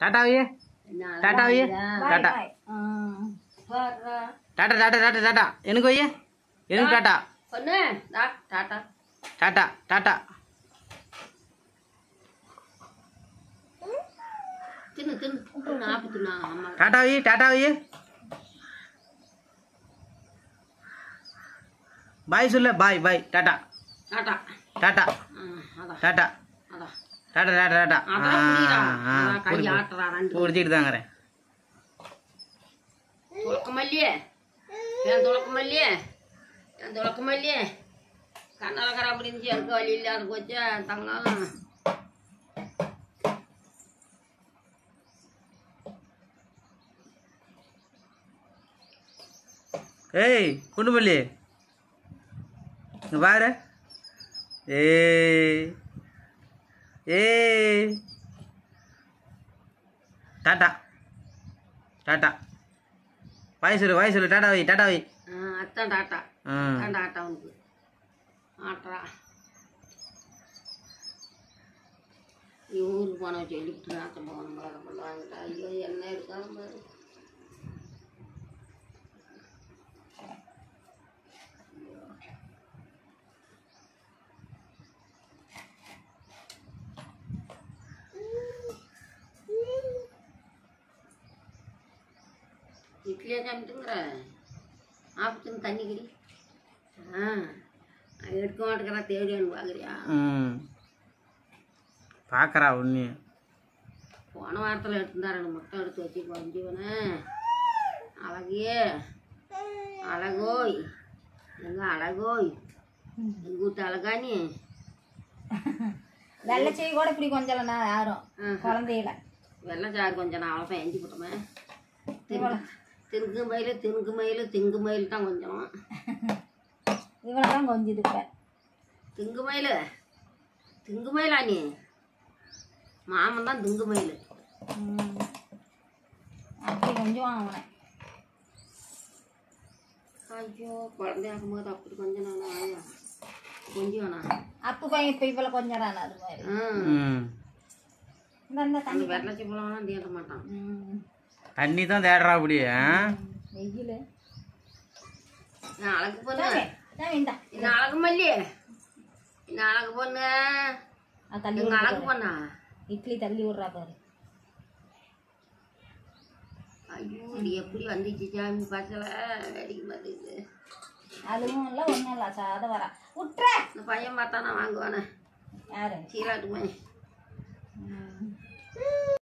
டாட்டாவையே டாட்டாவையே tata பாய் ஆ பாரு tata tata tata tata எனக்கு வையே எனக்கு டாட்டா பொண்ணு டா டாட்டா டாட்டா டாட்டா தின்னு தின்னு நாற்பத்தி நாலு அம்மா டாட்டாவையே டாட்டாவையே பாய் சொல்ல bye bye tata tata tata ஆ, அதான் டாட்டா அதான் டாட்டா டாட்டா டாட்டா அதான் புரியுதா ஆ அதான் கை புரியுது ஆட்டுறா ரெண்டு புரிஞ்சுட்டு தாங்கிறேன் துளக்க மல்லியே என் துளக்க மல்லியே என் துளக்க மல்லியே கண்ணலக்கரை அப்படின்னு எனக்கு வழி இல்லாத போச்சு தங்கம் ஏய் குண்டுமல்லி இங்க பாரு ஏய் ஏய் டாட்டா டாட்டா வாய் சொல்லு வாய் சொல்லு டாட்டா வை டாட்டா வை ஆ, அத்தான் டாட்டா ஆ அத்தான் டாட்டா உனக்கு ஆட்டுறா நீ ஊருக்கு போன வச்சு எழுப்பிட்டு நாட்டம் போகணும் பாரு வாங்கிட்டா ஐயோ என்ன இருக்காலும் பாரு இட்லியே சாப்பிட்டுங்கிற ஆப்பத்துன்னு தண்ணி குடி ஆ நான் எடுக்க மாட்டேங்கிறா தேடியான்னு பார்க்குறியா ம் பார்க்குறா உன்னி போன வாரத்தில் எடுத்துருந்தா ரெண்டு முட்டை எடுத்து வச்சு கொஞ்சவனே அழகியே அழகோய் எங்க அழகோய் எங்க வீட்டு அழகா நீ வெள்ளை செய் கூட இப்படி கொஞ்சம் நான் யாரும் ஆஹா. குழந்தையில வெள்ளச்சாறு கொஞ்சம் நான் அவ்வளோதான் எஞ்சி போட்டோமே திங்கு மயில் திங்கு மயில் திங்கு மயில் தான் கொஞ்சம் இவளை தான் கொஞ்சம் இப்ப திங்கு மயில் திங்கு மயிலா நீ மாமன் தான் திங்கு மயில் ம். அப்படி கொஞ்சம் அவனை ஐயோ குழந்தையாக்கும் போது அப்படி கொஞ்சம் நானா கொஞ்சம் வேணா அப்பு பையன் இப்ப இவளை கொஞ்சம் அது மாதிரி ம் ம் இந்த இந்த அந்த தண்ணி வெள்ளச்சி பழம்லாம் தீண்ட மாட்டான் ம். தண்ணி தான் தேடுறா அப்படியே வெயில் நான் அழகு பொண்ணு சாமி இந்தா இந்த அழகு மல்லி இந்த அழகு பொண்ணு அது தள்ளி எங்க விடுறா அழகு பாரு. பொண்ணா இட்லி தள்ளி விடுறா பாரு ஐயோ இது எப்படி வந்துச்சு சாமி பசல வேடிக்கை பார்த்துக்கிட்டு அதுவும் இல்லை ஒன்றும் இல்லை சாத வரா விட்டுற இந்த பையன் பார்த்தா நான் வாங்குவானே யாரு சீலாட்டு பையன் ம்.